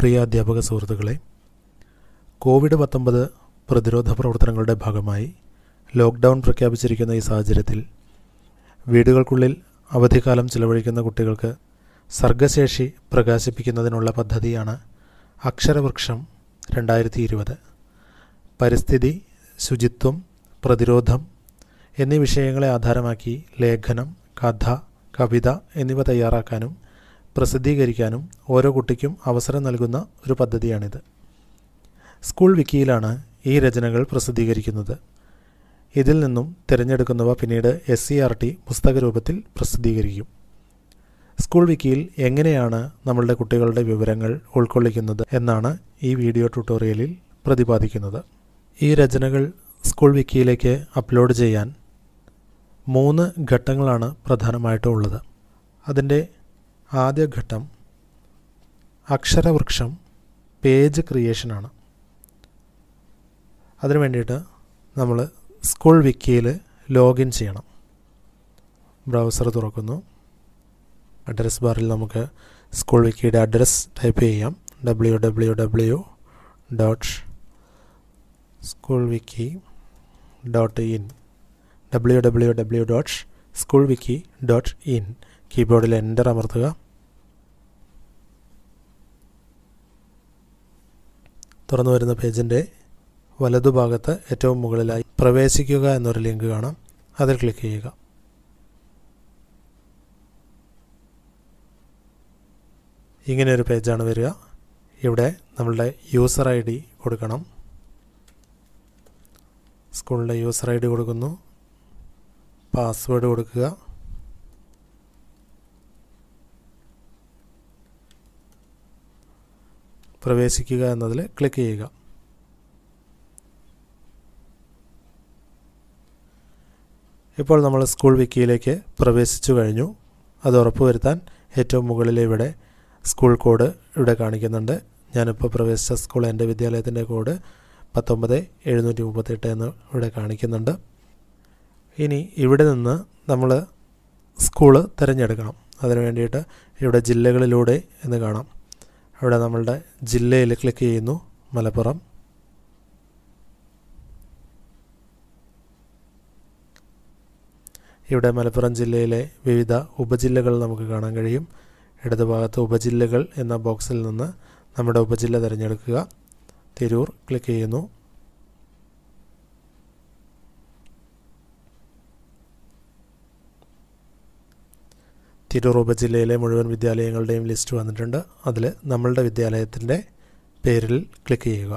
പ്രിയ അധ്യാപക സുഹൃത്തുക്കളെ കോവിഡ് പത്തൊമ്പത് പ്രതിരോധ പ്രവർത്തനങ്ങളുടെ ഭാഗമായി ലോക്ക്ഡൗൺ പ്രഖ്യാപിച്ചിരിക്കുന്ന ഈ സാഹചര്യത്തിൽ വീടുകൾക്കുള്ളിൽ അവധിക്കാലം ചിലവഴിക്കുന്ന കുട്ടികൾക്ക് സർഗശേഷി പ്രകാശിപ്പിക്കുന്നതിനുള്ള പദ്ധതിയാണ് അക്ഷരവൃക്ഷം രണ്ടായിരത്തി ഇരുപത് പരിസ്ഥിതി ശുചിത്വം പ്രതിരോധം എന്നീ വിഷയങ്ങളെ ആധാരമാക്കി ലേഖനം കഥ കവിത എന്നിവ തയ്യാറാക്കാനും പ്രസിദ്ധീകരിക്കാനും ഓരോ കുട്ടിക്കും അവസരം നൽകുന്ന ഒരു പദ്ധതിയാണിത് സ്കൂൾ വിക്കിയിലാണ് ഈ രചനകൾ പ്രസിദ്ധീകരിക്കുന്നത് ഇതിൽ നിന്നും തിരഞ്ഞെടുക്കുന്നവ പിന്നീട് എസ് സി ആർ ടി പുസ്തക രൂപത്തിൽ പ്രസിദ്ധീകരിക്കും സ്കൂൾ വിക്കിയിൽ എങ്ങനെയാണ് നമ്മളുടെ കുട്ടികളുടെ വിവരങ്ങൾ ഉൾക്കൊള്ളിക്കുന്നത് എന്നാണ് ഈ വീഡിയോ ട്യൂട്ടോറിയലിൽ പ്രതിപാദിക്കുന്നത് ഈ രചനകൾ സ്കൂൾ വിക്കിയിലേക്ക് അപ്ലോഡ് ചെയ്യാൻ മൂന്ന് ഘട്ടങ്ങളാണ് പ്രധാനമായിട്ടും ഉള്ളത് അതിൻ്റെ ആദ്യ ഘട്ടം അക്ഷരവൃക്ഷം പേജ് ക്രിയേഷനാണ് അതിനു വേണ്ടിയിട്ട് നമ്മൾ സ്കൂൾ വിക്കിയിൽ ലോഗിൻ ചെയ്യണം ബ്രൗസർ തുറക്കുന്നു അഡ്രസ് ബാറിൽ നമുക്ക് സ്കൂൾ വിക്കിയുടെ അഡ്രസ് ടൈപ്പ് ചെയ്യാം W W W dot school wiki dot in W W W dot school wiki dot in കീബോർഡിൽ എൻ്റർ അമർത്തുക തുറന്നു വരുന്ന പേജിൻ്റെ വലതുഭാഗത്ത് ഏറ്റവും മുകളിലായി പ്രവേശിക്കുക എന്നൊരു ലിങ്ക് കാണാം അതിൽ ക്ലിക്ക് ചെയ്യുക ഇങ്ങനെ ഒരു പേജാണ് വരിക ഇവിടെ നമ്മളുടെ യൂസർ ഐ ഡി കൊടുക്കണം സ്കൂളിൻ്റെ യൂസർ ഐ ഡി കൊടുക്കുന്നു പാസ്വേഡ് കൊടുക്കുക പ്രവേശിക്കുക എന്നതിൽ ക്ലിക്ക് ചെയ്യുക ഇപ്പോൾ നമ്മൾ സ്കൂൾ വിക്കിയിലേക്ക് പ്രവേശിച്ചു കഴിഞ്ഞു അത് ഉറപ്പുവരുത്താൻ ഏറ്റവും മുകളിൽ ഇവിടെ സ്കൂൾ കോഡ് ഇവിടെ കാണിക്കുന്നുണ്ട് ഞാനിപ്പോൾ പ്രവേശിച്ച സ്കൂൾ എൻ്റെ വിദ്യാലയത്തിൻ്റെ കോഡ് പത്തൊമ്പത് എഴുന്നൂറ്റി മുപ്പത്തെട്ട് എന്ന് ഇവിടെ കാണിക്കുന്നുണ്ട് ഇനി ഇവിടെ നിന്ന് നമ്മൾ സ്കൂള് തിരഞ്ഞെടുക്കണം അതിന് വേണ്ടിയിട്ട് ഇവിടെ ജില്ലകളിലൂടെ എന്ന് കാണാം അവിടെ നമ്മളുടെ ജില്ലയിൽ ക്ലിക്ക് ചെയ്യുന്നു മലപ്പുറം ഇവിടെ മലപ്പുറം ജില്ലയിലെ വിവിധ ഉപജില്ലകൾ നമുക്ക് കാണാൻ കഴിയും ഇടതുഭാഗത്ത് ഉപജില്ലകൾ എന്ന ബോക്സിൽ നിന്ന് നമ്മുടെ ഉപജില്ല തിരഞ്ഞെടുക്കുക തിരൂർ ക്ലിക്ക് ചെയ്യുന്നു തിരൂർ ഉപജില്ലയിലെ മുഴുവൻ വിദ്യാലയങ്ങളുടെയും ലിസ്റ്റ് വന്നിട്ടുണ്ട് അതിൽ നമ്മളുടെ വിദ്യാലയത്തിൻ്റെ പേരിൽ ക്ലിക്ക് ചെയ്യുക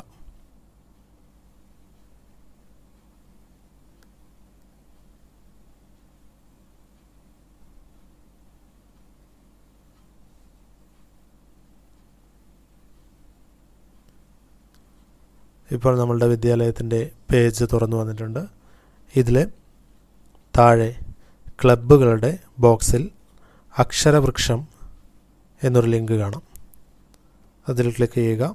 ഇപ്പോൾ നമ്മളുടെ വിദ്യാലയത്തിൻ്റെ പേജ് തുറന്നു വന്നിട്ടുണ്ട് ഇതിൽ താഴെ ക്ലബ്ബുകളുടെ ബോക്സിൽ അക്ഷരവൃക്ഷം എന്നൊരു ലിങ്ക് കാണാം അതിൽ ക്ലിക്ക് ചെയ്യുക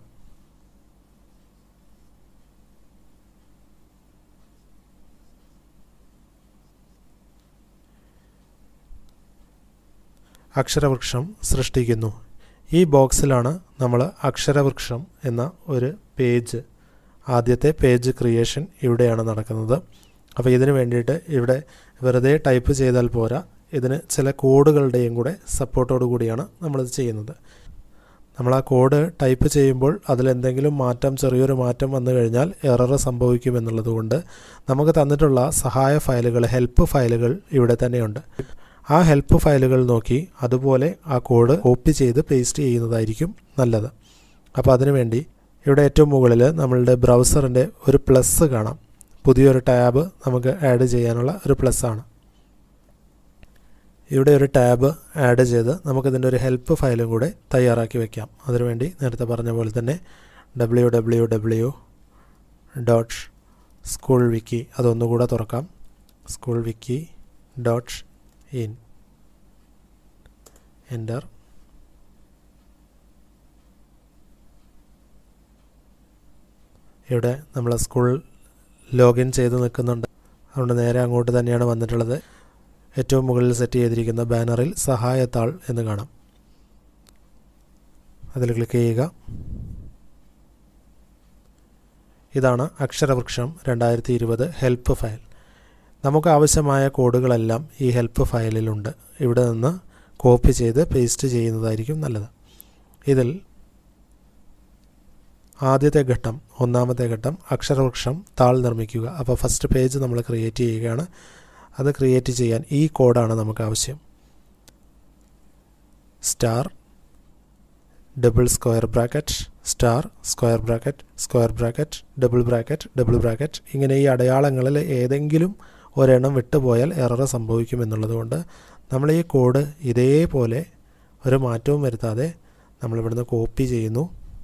അക്ഷരവൃക്ഷം സൃഷ്ടിക്കുന്നു ഈ ബോക്സിലാണ് നമ്മൾ അക്ഷരവൃക്ഷം എന്ന ഒരു പേജ് ആദ്യത്തെ പേജ് ക്രിയേഷൻ ഇവിടെയാണ് നടക്കുന്നത് അപ്പോൾ ഇതിന് വേണ്ടിയിട്ട് ഇവിടെ വെറുതെ ടൈപ്പ് ചെയ്താൽ പോരാ ഇതിന് ചില കോഡുകളുടെയും കൂടെ സപ്പോർട്ടോടു കൂടിയാണ് നമ്മളിത് ചെയ്യുന്നത് നമ്മൾ ആ കോഡ് ടൈപ്പ് ചെയ്യുമ്പോൾ അതിലെന്തെങ്കിലും മാറ്റം ചെറിയൊരു മാറ്റം വന്നു കഴിഞ്ഞാൽ എറർ സംഭവിക്കുമെന്നുള്ളത് കൊണ്ട് നമുക്ക് തന്നിട്ടുള്ള സഹായ ഫയലുകൾ ഹെൽപ്പ് ഫയലുകൾ ഇവിടെ തന്നെയുണ്ട് ആ ഹെൽപ്പ് ഫയലുകൾ നോക്കി അതുപോലെ ആ കോഡ് കോപ്പി ചെയ്ത് പേസ്റ്റ് ചെയ്യുന്നതായിരിക്കും നല്ലത് അപ്പോൾ അതിനുവേണ്ടി ഇവിടെ ഏറ്റവും മുകളിൽ നമ്മളുടെ ബ്രൗസറിൻ്റെ ഒരു പ്ലസ് കാണാം പുതിയൊരു ടാബ് നമുക്ക് ആഡ് ചെയ്യാനുള്ള ഒരു പ്ലസ് ആണ് ഇവിടെ ഒരു ടാബ് ആഡ് ചെയ്ത് നമുക്കിതിൻ്റെ ഒരു ഹെൽപ്പ് ഫയലും കൂടെ തയ്യാറാക്കി വയ്ക്കാം അതിനുവേണ്ടി നേരത്തെ പറഞ്ഞ പോലെ തന്നെ W W W dot school wiki അതൊന്നുകൂടെ തുറക്കാം school wiki dot in enter ഇവിടെ നമ്മൾ സ്കൂൾ ലോഗിൻ ചെയ്ത് നിൽക്കുന്നുണ്ട് അതുകൊണ്ട് നേരെ അങ്ങോട്ട് തന്നെയാണ് വന്നിട്ടുള്ളത് ഏറ്റവും മുകളിൽ സെറ്റ് ചെയ്തിരിക്കുന്ന ബാനറിൽ സഹായത്താൾ എന്ന് കാണാം അതിൽ ക്ലിക്ക് ചെയ്യുക ഇതാണ് അക്ഷരവൃക്ഷം രണ്ടായിരത്തി ഇരുപത് ഹെൽപ്പ് ഫയൽ നമുക്ക് ആവശ്യമായ കോഡുകളെല്ലാം ഈ ഹെൽപ്പ് ഫയലിലുണ്ട് ഇവിടെ നിന്ന് കോപ്പി ചെയ്ത് പേസ്റ്റ് ചെയ്യുന്നതായിരിക്കും നല്ലത് ഇതിൽ ആദ്യത്തെ ഘട്ടം ഒന്നാമത്തെ ഘട്ടം അക്ഷരവൃക്ഷം താൾ നിർമ്മിക്കുക അപ്പോൾ ഫസ്റ്റ് പേജ് നമ്മൾ ക്രിയേറ്റ് ചെയ്യുകയാണ് അത് ക്രിയേറ്റ് ചെയ്യാൻ ഈ കോഡാണ് നമുക്ക് ആവശ്യം star double square bracket star square bracket square bracket double bracket double bracket ഇങ്ങനെ ഈ അടയാളങ്ങളിൽ ഏതെങ്കിലും ഒരെണ്ണം വിട്ടുപോയാൽ എറർ സംഭവിക്കും എന്നുള്ളതുകൊണ്ട് നമ്മൾ ഈ കോഡ് ഇതേപോലെ ഒരു മാറ്റവും വരുത്താതെ നമ്മളിവിടുന്ന് കോപ്പി ചെയ്യുന്നു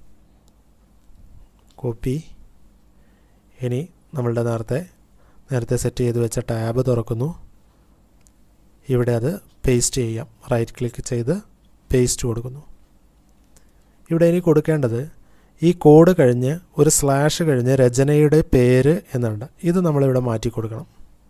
കോപ്പി ഇനി നമ്മളുടെ നേരത്തെ നേരത്തെ സെറ്റ് ചെയ്ത് വെച്ച ടാബ് തുറക്കുന്നു ഇവിടെ അത് പേസ്റ്റ് ചെയ്യാം റൈറ്റ് ക്ലിക്ക് ചെയ്ത് പേസ്റ്റ് കൊടുക്കുന്നു ഇവിടെ ഇനി കൊടുക്കേണ്ടത് ഈ കോഡ് കഴിഞ്ഞ് ഒരു സ്ലാഷ് കഴിഞ്ഞ് രചനയുടെ പേര് എന്നുണ്ട് ഇത് നമ്മളിവിടെ മാറ്റി കൊടുക്കണം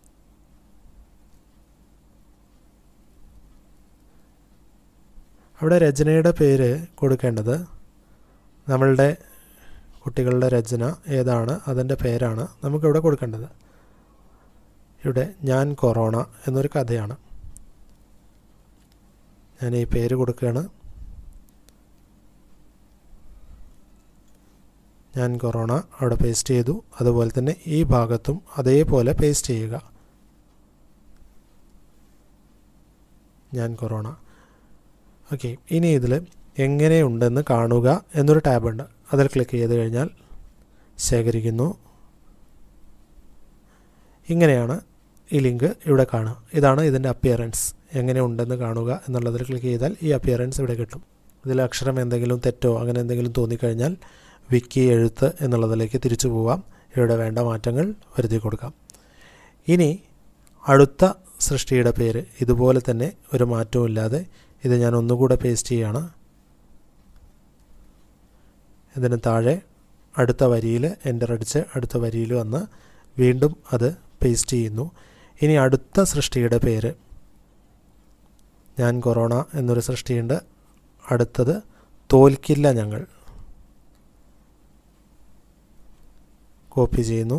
അവിടെ രചനയുടെ പേര് കൊടുക്കേണ്ടത് നമ്മളുടെ കുട്ടികളുടെ രചന ഏതാണ് അതിൻ്റെ പേരാണ് നമുക്കിവിടെ കൊടുക്കേണ്ടത് ഇവിടെ ഞാൻ കൊറോണ എന്നൊരു കഥയാണ് ഞാൻ ഈ പേര് കൊടുക്കുകയാണ് ഞാൻ കൊറോണ അവിടെ പേസ്റ്റ് ചെയ്തു അതുപോലെ തന്നെ ഈ ഭാഗത്തും അതേപോലെ പേസ്റ്റ് ചെയ്യുക ഞാൻ കൊറോണ ഓക്കെ ഇനി ഇതിൽ എങ്ങനെയുണ്ടെന്ന് കാണുക എന്നൊരു ടാബുണ്ട് അതിൽ ക്ലിക്ക് ചെയ്ത് കഴിഞ്ഞാൽ ശേഖരിക്കുന്നു ഇങ്ങനെയാണ് ഈ ലിങ്ക് ഇവിടെ കാണുക ഇതാണ് ഇതിൻ്റെ അപ്പിയറൻസ് എങ്ങനെയുണ്ടെന്ന് കാണുക എന്നുള്ളതിൽ ക്ലിക്ക് ചെയ്താൽ ഈ അപ്പിയറൻസ് ഇവിടെ കിട്ടും ഇതിൽ അക്ഷരം എന്തെങ്കിലും തെറ്റോ അങ്ങനെ എന്തെങ്കിലും തോന്നിക്കഴിഞ്ഞാൽ വിക്കി എഴുത്ത് എന്നുള്ളതിലേക്ക് തിരിച്ചു പോവാം ഇവിടെ വേണ്ട മാറ്റങ്ങൾ വരുത്തി കൊടുക്കാം ഇനി അടുത്ത സൃഷ്ടിയുടെ പേര് ഇതുപോലെ തന്നെ ഒരു മാറ്റവും ഇല്ലാതെ ഇത് ഞാൻ ഒന്നുകൂടെ പേസ്റ്റ് ചെയ്യാണ് ഇതിന് താഴെ അടുത്ത വരിയിൽ എൻ്റർ അടിച്ച് അടുത്ത വരിയിൽ വന്ന് വീണ്ടും അത് പേസ്റ്റ് ചെയ്യുന്നു ഇനി അടുത്ത സൃഷ്ടിയുടെ പേര് ഞാൻ കൊറോണ എന്നൊരു സൃഷ്ടിയുണ്ട് അടുത്തത് തോൽക്കില്ല ഞങ്ങൾ കോപ്പി ചെയ്യുന്നു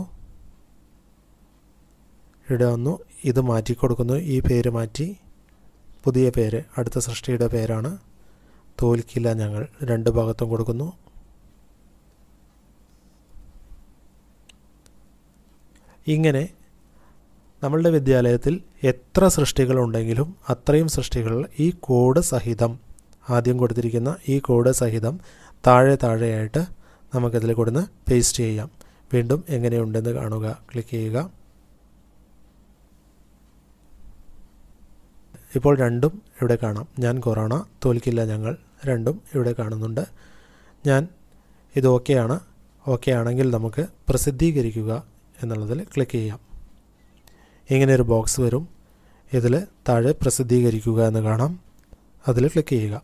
ഇവിടെ വന്നു ഇത് മാറ്റി കൊടുക്കുന്നു ഈ പേര് മാറ്റി പുതിയ പേര് അടുത്ത സൃഷ്ടിയുടെ പേരാണ് തോൽക്കില്ല ഞങ്ങൾ രണ്ട് ഭാഗത്തും കൊടുക്കുന്നു ഇങ്ങനെ നമ്മളുടെ വിദ്യാലയത്തിൽ എത്ര സൃഷ്ടികളുണ്ടെങ്കിലും അത്രയും സൃഷ്ടികൾ ഈ കോഡ് സഹിതം ആദ്യം കൊടുത്തിരിക്കുന്ന ഈ കോഡ് സഹിതം താഴെ താഴെയായിട്ട് നമുക്കതിൽ കൊടുന്ന് പേസ്റ്റ് ചെയ്യാം വീണ്ടും എങ്ങനെയുണ്ടെന്ന് കാണുക ക്ലിക്ക് ചെയ്യുക ഇപ്പോൾ രണ്ടും ഇവിടെ കാണാം ഞാൻ കൊറോണ തോൽക്കില്ല ഞങ്ങൾ രണ്ടും ഇവിടെ കാണുന്നുണ്ട് ഞാൻ ഇത് ഓക്കെയാണ് ഓക്കെ ആണെങ്കിൽ നമുക്ക് പ്രസിദ്ധീകരിക്കുക എന്നുള്ളതിൽ ക്ലിക്ക് ചെയ്യാം ഇങ്ങനെ ഒരു ബോക്സ് വരും ഇതിൽ താഴെ പ്രസിദ്ധീകരിക്കുക എന്ന് കാണാം അതിൽ ക്ലിക്ക് ചെയ്യുക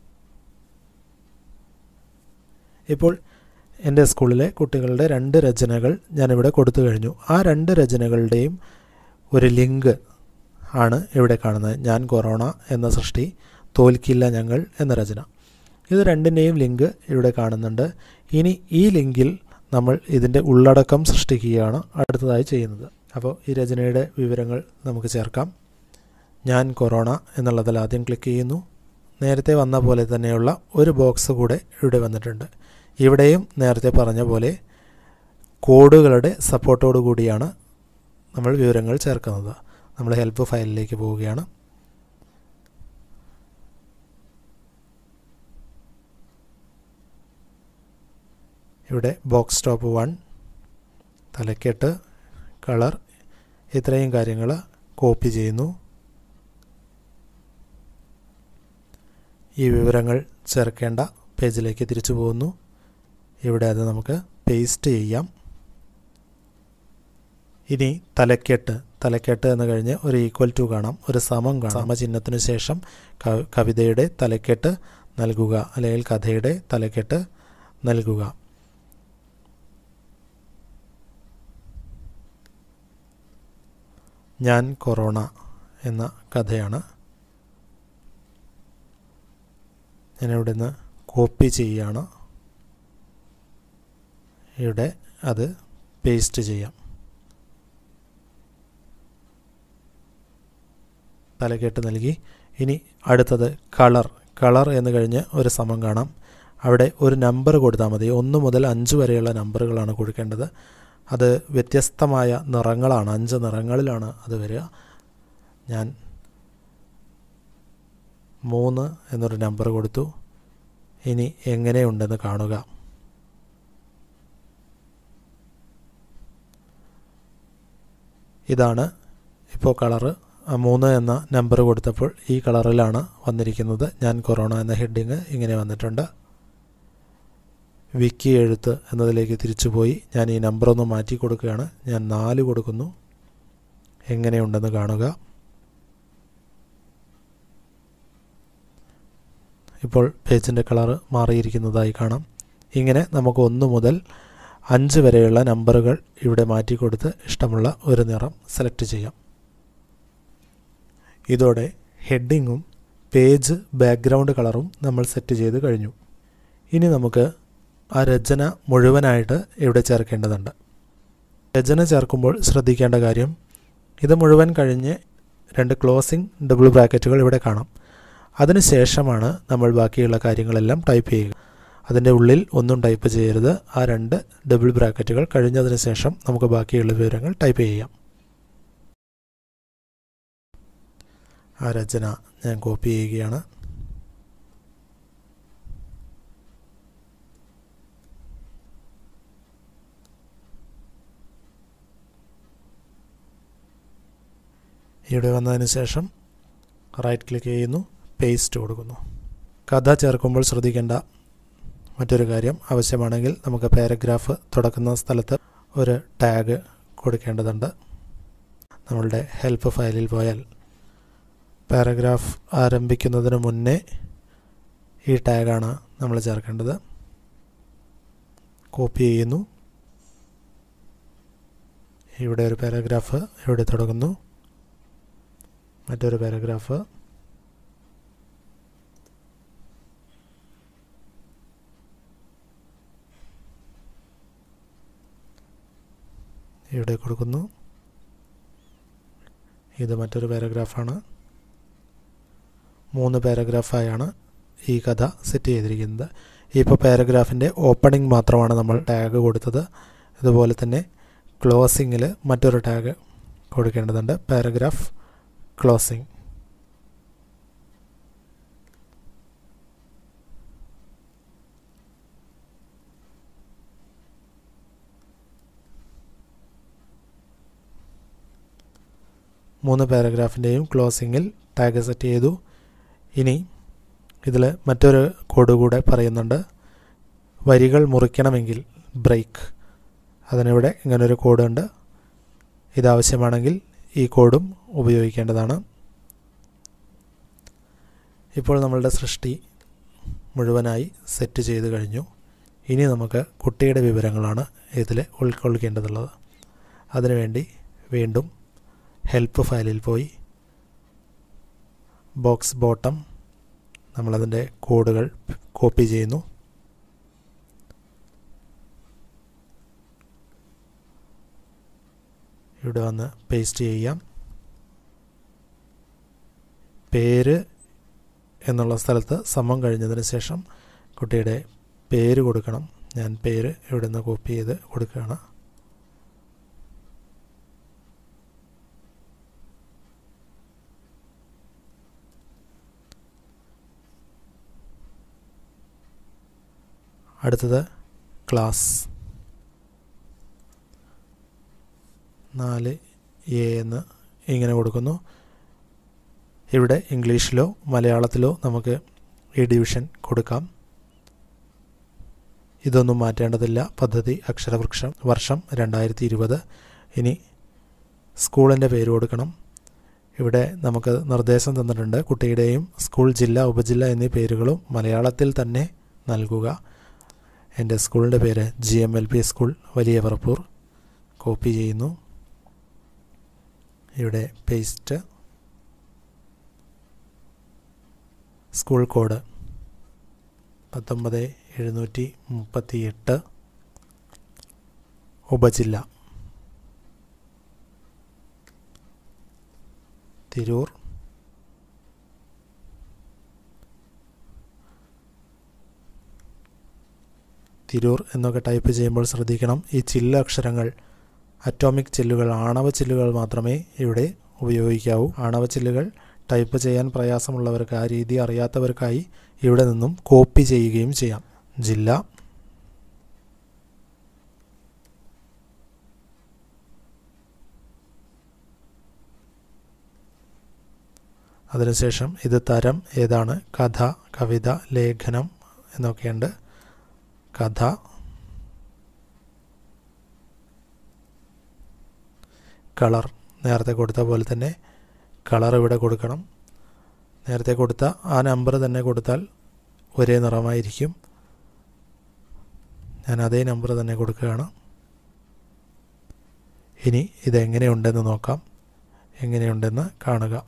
ഇപ്പോൾ എൻ്റെ സ്കൂളിലെ കുട്ടികളുടെ രണ്ട് രചനകൾ ഞാനിവിടെ കൊടുത്തു കഴിഞ്ഞു ആ രണ്ട് രചനകളുടെയും ഒരു ലിങ്ക് ആണ് ഇവിടെ കാണുന്നത് ഞാൻ കൊറോണ എന്ന സൃഷ്ടി തോൽക്കില്ല ഞങ്ങൾ എന്ന രചന ഇത് രണ്ടിൻ്റെയും ലിങ്ക് ഇവിടെ കാണുന്നുണ്ട് ഇനി ഈ ലിങ്കിൽ നമ്മൾ ഇതിൻ്റെ ഉള്ളടക്കം സൃഷ്ടിക്കുകയാണ് അടുത്തതായി ചെയ്യുന്നത് അപ്പോൾ ഈ രചനയുടെ വിവരങ്ങൾ നമുക്ക് ചേർക്കാം ഞാൻ കൊറോണ എന്നുള്ളതിൽ ആദ്യം ക്ലിക്ക് ചെയ്യുന്നു നേരത്തെ വന്ന പോലെ തന്നെയുള്ള ഒരു ബോക്സ് കൂടെ ഇവിടെ വന്നിട്ടുണ്ട് ഇവിടെയും നേരത്തെ പറഞ്ഞ പോലെ കോഡുകളുടെ സപ്പോർട്ടോടു കൂടിയാണ് നമ്മൾ വിവരങ്ങൾ ചേർക്കുന്നത് നമ്മൾ ഹെൽപ്പ് ഫയലിലേക്ക് പോവുകയാണ് ഇവിടെ ബോക്സ് ടോപ്പ് വൺ തലക്കെട്ട് കളർ ഇത്രയും കാര്യങ്ങൾ കോപ്പി ചെയ്യുന്നു ഈ വിവരങ്ങൾ ചേർക്കേണ്ട പേജിലേക്ക് തിരിച്ചു പോകുന്നു ഇവിടെ അത് നമുക്ക് പേസ്റ്റ് ചെയ്യാം ഇനി തലക്കെട്ട് തലക്കെട്ട് എന്ന് കഴിഞ്ഞ് ഒരു ഈക്വൽ ടു കാണാം ഒരു സമം കാണാം സമചിഹ്നത്തിനു ശേഷം കവിതയുടെ തലക്കെട്ട് നൽകുക അല്ലെങ്കിൽ കഥയുടെ തലക്കെട്ട് നൽകുക ഞാൻ കൊറോണ എന്ന കഥയാണ് ഞാനിവിടെ നിന്ന് കോപ്പി ചെയ്യുകയാണ് ഇവിടെ അത് പേസ്റ്റ് ചെയ്യാം തലക്കെട്ട് നൽകി ഇനി അടുത്തത് കളർ കളർ എന്ന് കഴിഞ്ഞ് ഒരു സമം കാണാം അവിടെ ഒരു നമ്പർ കൊടുത്താൽ മതി ഒന്ന് മുതൽ അഞ്ച് വരെയുള്ള നമ്പറുകളാണ് കൊടുക്കേണ്ടത് അത് വ്യത്യസ്തമായ നിറങ്ങളാണ് അഞ്ച് നിറങ്ങളിലാണ് അത് വരിക ഞാൻ മൂന്ന് എന്നൊരു നമ്പർ കൊടുത്തു ഇനി എങ്ങനെയുണ്ടെന്ന് കാണുക ഇതാണ് ഇപ്പോൾ കളറ് മൂന്ന് എന്ന നമ്പർ കൊടുത്തപ്പോൾ ഈ കളറിലാണ് വന്നിരിക്കുന്നത് ഞാൻ കൊറോണ എന്ന ഹെഡിങ് ഇങ്ങനെ വന്നിട്ടുണ്ട് വിക്കി എഴുത്ത് എന്നതിലേക്ക് തിരിച്ചുപോയി ഞാൻ ഈ നമ്പർ ഒന്ന് മാറ്റി കൊടുക്കുകയാണ് ഞാൻ നാല് കൊടുക്കുന്നു എങ്ങനെയുണ്ടെന്ന് കാണുക ഇപ്പോൾ പേജിൻ്റെ കളർ മാറിയിരിക്കുന്നതായി കാണാം ഇങ്ങനെ നമുക്ക് ഒന്ന് മുതൽ അഞ്ച് വരെയുള്ള നമ്പറുകൾ ഇവിടെ മാറ്റി കൊടുത്ത് ഇഷ്ടമുള്ള ഒരു നിറം സെലക്ട് ചെയ്യാം ഇതോടെ ഹെഡിങ്ങും പേജ് ബാക്ക്ഗ്രൗണ്ട് കളറും നമ്മൾ സെറ്റ് ചെയ്ത് കഴിഞ്ഞു ഇനി നമുക്ക് ആ രചന മുഴുവനായിട്ട് ഇവിടെ ചേർക്കേണ്ടതുണ്ട് രചന ചേർക്കുമ്പോൾ ശ്രദ്ധിക്കേണ്ട കാര്യം ഇത് മുഴുവൻ കഴിഞ്ഞ് രണ്ട് ക്ലോസിംഗ് ഡബിൾ ബ്രാക്കറ്റുകൾ ഇവിടെ കാണാം അതിനുശേഷമാണ് നമ്മൾ ബാക്കിയുള്ള കാര്യങ്ങളെല്ലാം ടൈപ്പ് ചെയ്യുക അതിൻ്റെ ഉള്ളിൽ ഒന്നും ടൈപ്പ് ചെയ്യരുത് ആ രണ്ട് ഡബിൾ ബ്രാക്കറ്റുകൾ കഴിഞ്ഞതിന് ശേഷം നമുക്ക് ബാക്കിയുള്ള വിവരങ്ങൾ ടൈപ്പ് ചെയ്യാം ആ രചന ഞാൻ കോപ്പി ചെയ്യുകയാണ് ഇവിടെ വന്നതിന് ശേഷം റൈറ്റ് ക്ലിക്ക് ചെയ്യുന്നു പേസ്റ്റ് കൊടുക്കുന്നു കഥ ചേർക്കുമ്പോൾ ശ്രദ്ധിക്കേണ്ട മറ്റൊരു കാര്യം ആവശ്യമാണെങ്കിൽ നമുക്ക് പാരഗ്രാഫ് തുടക്കുന്ന സ്ഥലത്ത് ഒരു ടാഗ് കൊടുക്കേണ്ടതുണ്ട് നമ്മളുടെ ഹെൽപ്പ് ഫയലിൽ പോയാൽ പാരഗ്രാഫ് ആരംഭിക്കുന്നതിന് മുന്നേ ഈ ടാഗാണ് നമ്മൾ ചേർക്കേണ്ടത് കോപ്പി ചെയ്യുന്നു ഇവിടെ ഒരു പാരഗ്രാഫ് ഇവിടെ തുടങ്ങുന്നു മറ്റൊരു പാരഗ്രാഫ് ഇവിടെ കൊടുക്കുന്നു ഇത് മറ്റൊരു പാരഗ്രാഫാണ് മൂന്ന് പാരഗ്രാഫായാണ് ഈ കഥ സെറ്റ് ചെയ്തിരിക്കുന്നത് ഇപ്പോൾ പാരഗ്രാഫിൻ്റെ ഓപ്പണിംഗ് മാത്രമാണ് നമ്മൾ ടാഗ് കൊടുത്തത് അതുപോലെ തന്നെ ക്ലോസിങ്ങിൽ മറ്റൊരു ടാഗ് കൊടുക്കേണ്ടതുണ്ട് പാരഗ്രാഫ് ക്ലോസിംഗ് മൂന്ന് പാരഗ്രാഫിൻ്റെയും ക്ലോസിങ്ങിൽ ടാഗ് സെറ്റ് ചെയ്തു ഇനി ഇതിൽ മറ്റൊരു കോഡ് കൂടെ പറയുന്നുണ്ട് വരികൾ മുറിക്കണമെങ്കിൽ ബ്രേക്ക് അതിനിവിടെ ഇങ്ങനൊരു കോഡുണ്ട് ഇതാവശ്യമാണെങ്കിൽ ഈ കോഡും ഉപയോഗിക്കേണ്ടതാണ് ഇപ്പോൾ നമ്മളുടെ സൃഷ്ടി മുഴുവനായി സെറ്റ് ചെയ്ത് കഴിഞ്ഞു ഇനി നമുക്ക് കുട്ടിയുടെ വിവരങ്ങളാണ് ഇതിൽ ഉൾക്കൊള്ളിക്കേണ്ടതുള്ളത് അതിനുവേണ്ടി വീണ്ടും ഹെൽപ്പ് ഫയലിൽ പോയി ബോക്സ് ബോട്ടം നമ്മളതിൻ്റെ കോഡുകൾ കോപ്പി ചെയ്യുന്നു ഇവിടെ വന്ന് പേസ്റ്റ് ചെയ്യാം പേര് എന്നുള്ള സ്ഥലത്ത് സമം കഴിഞ്ഞതിന് ശേഷം കുട്ടിയുടെ പേര് കൊടുക്കണം ഞാൻ പേര് ഇവിടെ നിന്ന് കോപ്പി ചെയ്ത് കൊടുക്കുകയാണ് അടുത്തത് ക്ലാസ് നാല് എ എന്ന് ഇങ്ങനെ കൊടുക്കുന്നു ഇവിടെ ഇംഗ്ലീഷിലോ മലയാളത്തിലോ നമുക്ക് ഈ ഡിവിഷൻ കൊടുക്കാം ഇതൊന്നും മാറ്റേണ്ടതില്ല പദ്ധതി അക്ഷരവൃക്ഷം വർഷം രണ്ടായിരത്തി ഇരുപത് ഇനി സ്കൂളിൻ്റെ പേര് കൊടുക്കണം ഇവിടെ നമുക്ക് നിർദ്ദേശം തന്നിട്ടുണ്ട് കുട്ടിയുടെയും സ്കൂൾ ജില്ല ഉപജില്ല എന്നീ പേരുകളും മലയാളത്തിൽ തന്നെ നൽകുക എൻ്റെ സ്കൂളിൻ്റെ പേര് G M L P school വലിയ പറപ്പൂർ കോപ്പി ചെയ്യുന്നു ഇവിടെ പേസ്റ്റ് സ്കൂൾ കോഡ് പത്തൊമ്പത് എഴുന്നൂറ്റി മുപ്പത്തി എട്ട് ഉപജില്ല തിരൂർ തിരൂർ എന്നൊക്കെ ടൈപ്പ് ചെയ്യുമ്പോൾ ശ്രദ്ധിക്കണം ഈ ചില്ല് അക്ഷരങ്ങൾ അറ്റോമിക് ചില്ലുകൾ ആണവ ചില്ലുകൾ മാത്രമേ ഇവിടെ ഉപയോഗിക്കാവൂ ആണവ ചില്ലുകൾ ടൈപ്പ് ചെയ്യാൻ പ്രയാസമുള്ളവർക്ക് ആ രീതി അറിയാത്തവർക്കായി ഇവിടെ നിന്നും കോപ്പി ചെയ്യുകയും ചെയ്യാം ജില്ല അതിനുശേഷം ഇത് തരം ഏതാണ് കഥ കവിത ലേഖനം എന്നൊക്കെയുണ്ട് കഥ കളർ നേരത്തെ കൊടുത്ത പോലെ തന്നെ കളർ ഇവിടെ കൊടുക്കണം നേരത്തെ കൊടുത്ത ആ നമ്പർ തന്നെ കൊടുത്താൽ ഒരേ നിറമായിരിക്കും ഞാൻ അതേ നമ്പർ തന്നെ കൊടുക്കുകയാണ് ഇനി ഇതെങ്ങനെയുണ്ടെന്ന് നോക്കാം എങ്ങനെയുണ്ടെന്ന് കാണുക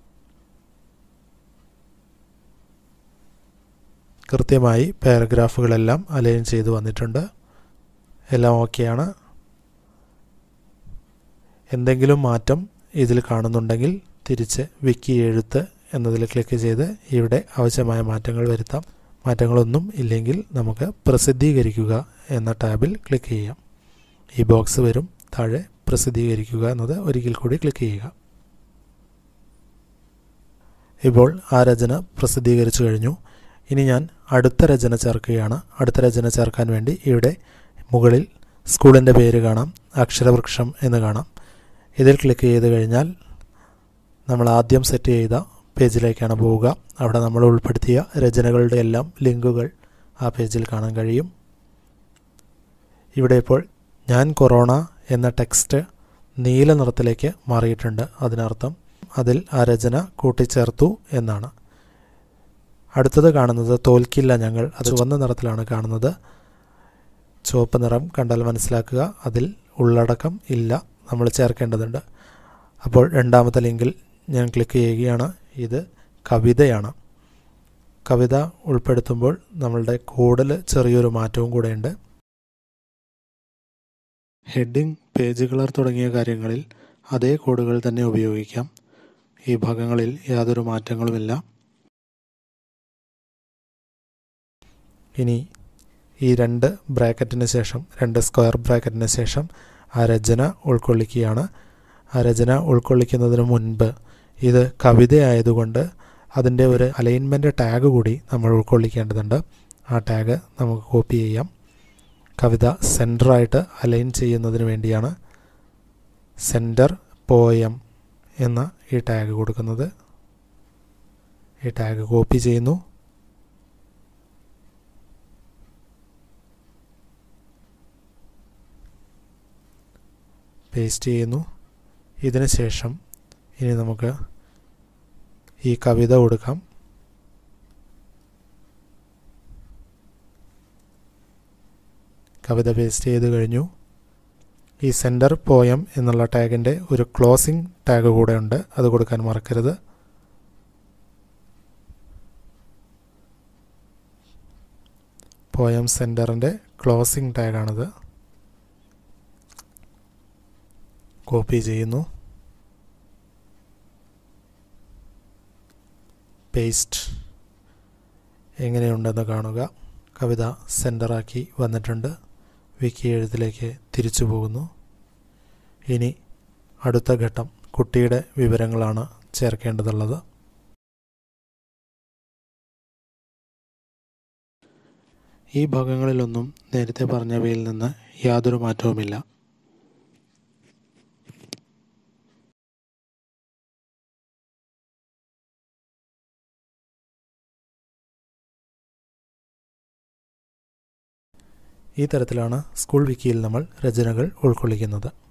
കൃത്യമായി പാരഗ്രാഫുകളെല്ലാം അലൈൻ ചെയ്തു വന്നിട്ടുണ്ട് എല്ലാം ഓക്കെയാണ് എന്തെങ്കിലും മാറ്റം ഇതിൽ കാണുന്നുണ്ടെങ്കിൽ തിരിച്ച് വിക്കി എഴുത്ത് എന്നതിൽ ക്ലിക്ക് ചെയ്ത് ഇവിടെ ആവശ്യമായ മാറ്റങ്ങൾ വരുത്താം മാറ്റങ്ങളൊന്നും ഇല്ലെങ്കിൽ നമുക്ക് പ്രസിദ്ധീകരിക്കുക എന്ന ടാബിൽ ക്ലിക്ക് ചെയ്യാം ഈ ബോക്സ് വരും താഴെ പ്രസിദ്ധീകരിക്കുക എന്നത് ഒരിക്കൽ കൂടി ക്ലിക്ക് ചെയ്യുക ഇപ്പോൾ ആ രചന പ്രസിദ്ധീകരിച്ചു കഴിഞ്ഞു ഇനി ഞാൻ അടുത്ത രചന ചേർക്കുകയാണ് അടുത്ത രചന ചേർക്കാൻ വേണ്ടി ഇവിടെ മുകളിൽ സ്കൂളിൻ്റെ പേര് കാണാം അക്ഷരവൃക്ഷം എന്ന് കാണാം ഇതിൽ ക്ലിക്ക് ചെയ്ത് കഴിഞ്ഞാൽ നമ്മൾ ആദ്യം സെറ്റ് ചെയ്ത പേജിലേക്കാണ് പോവുക അവിടെ നമ്മൾ ഉൾപ്പെടുത്തിയ രചനകളുടെ എല്ലാം ലിങ്കുകൾ ആ പേജിൽ കാണാൻ കഴിയും ഇവിടെ ഇപ്പോൾ ഞാൻ കൊറോണ എന്ന ടെക്സ്റ്റ് നീല നിറത്തിലേക്ക് മാറിയിട്ടുണ്ട് അതിനർത്ഥം അതിൽ ആ രചന കൂട്ടിച്ചേർത്തു എന്നാണ് അടുത്തത് കാണുന്നത് തോൽക്കില്ല ഞങ്ങൾ അത് ചുവന്ന നിറത്തിലാണ് കാണുന്നത് ചുവപ്പ് നിറം കണ്ടാൽ മനസ്സിലാക്കുക അതിൽ ഉള്ളടക്കം ഇല്ല നമ്മൾ ചേർക്കേണ്ടതുണ്ട് അപ്പോൾ രണ്ടാമത്തെ ലിങ്കിൽ ഞാൻ ക്ലിക്ക് ചെയ്യുകയാണ് ഇത് കവിതയാണ് കവിത ഉൾപ്പെടുത്തുമ്പോൾ നമ്മളുടെ കോഡിൽ ചെറിയൊരു മാറ്റവും കൂടെയുണ്ട് ഹെഡിങ് പേജ് കളർ തുടങ്ങിയ കാര്യങ്ങളിൽ അതേ കോഡുകൾ തന്നെ ഉപയോഗിക്കാം ഈ ഭാഗങ്ങളിൽ യാതൊരു മാറ്റങ്ങളുമില്ല ഇനി ഈ രണ്ട് ബ്രാക്കറ്റിന് ശേഷം രണ്ട് സ്ക്വയർ ബ്രാക്കറ്റിന് ശേഷം ആ രചന ഉൾക്കൊള്ളിക്കുകയാണ് ആ രചന ഉൾക്കൊള്ളിക്കുന്നതിന് മുൻപ് ഇത് കവിതയായതുകൊണ്ട് അതിൻ്റെ ഒരു അലൈൻമെൻറ്റ് ടാഗ് കൂടി നമ്മൾ ഉൾക്കൊള്ളിക്കേണ്ടതുണ്ട് ആ ടാഗ് നമുക്ക് കോപ്പി ചെയ്യാം കവിത സെൻറ്ററായിട്ട് അലൈൻ ചെയ്യുന്നതിന് വേണ്ടിയാണ് സെൻറ്റർ പോയം എന്ന ഈ ടാഗ് കൊടുക്കുന്നത് ഈ ടാഗ് കോപ്പി ചെയ്യുന്നു പേസ്റ്റ് ചെയ്യുന്നു ഇതിന് ശേഷം ഇനി നമുക്ക് ഈ കവിത കൊടുക്കാം കവിത പേസ്റ്റ് ചെയ്ത് കഴിഞ്ഞു ഈ സെൻറ്റർ പോയം എന്നുള്ള ടാഗിൻ്റെ ഒരു ക്ലോസിംഗ് ടാഗ് കൂടെ ഉണ്ട് അത് കൊടുക്കാൻ മറക്കരുത് പോയം സെൻറ്ററിൻ്റെ ക്ലോസിംഗ് ടാഗാണിത് കോപ്പി ചെയ്യുന്നു പേസ്റ്റ് എങ്ങനെയുണ്ടെന്ന് കാണുക കവിത സെൻറ്ററാക്കി വന്നിട്ടുണ്ട് വിക്കി എഴുത്തിലേക്ക് തിരിച്ചു പോകുന്നു ഇനി അടുത്ത ഘട്ടം കുട്ടിയുടെ വിവരങ്ങളാണ് ചേർക്കേണ്ടതുള്ളത് ഈ ഭാഗങ്ങളിലൊന്നും നേരത്തെ പറഞ്ഞവയിൽ നിന്ന് യാതൊരു മാറ്റവുമില്ല ഈ തരത്തിലാണ് സ്കൂൾ വിക്കിയിൽ നമ്മൾ രചനകൾ ഉൾക്കൊള്ളിക്കുന്നത്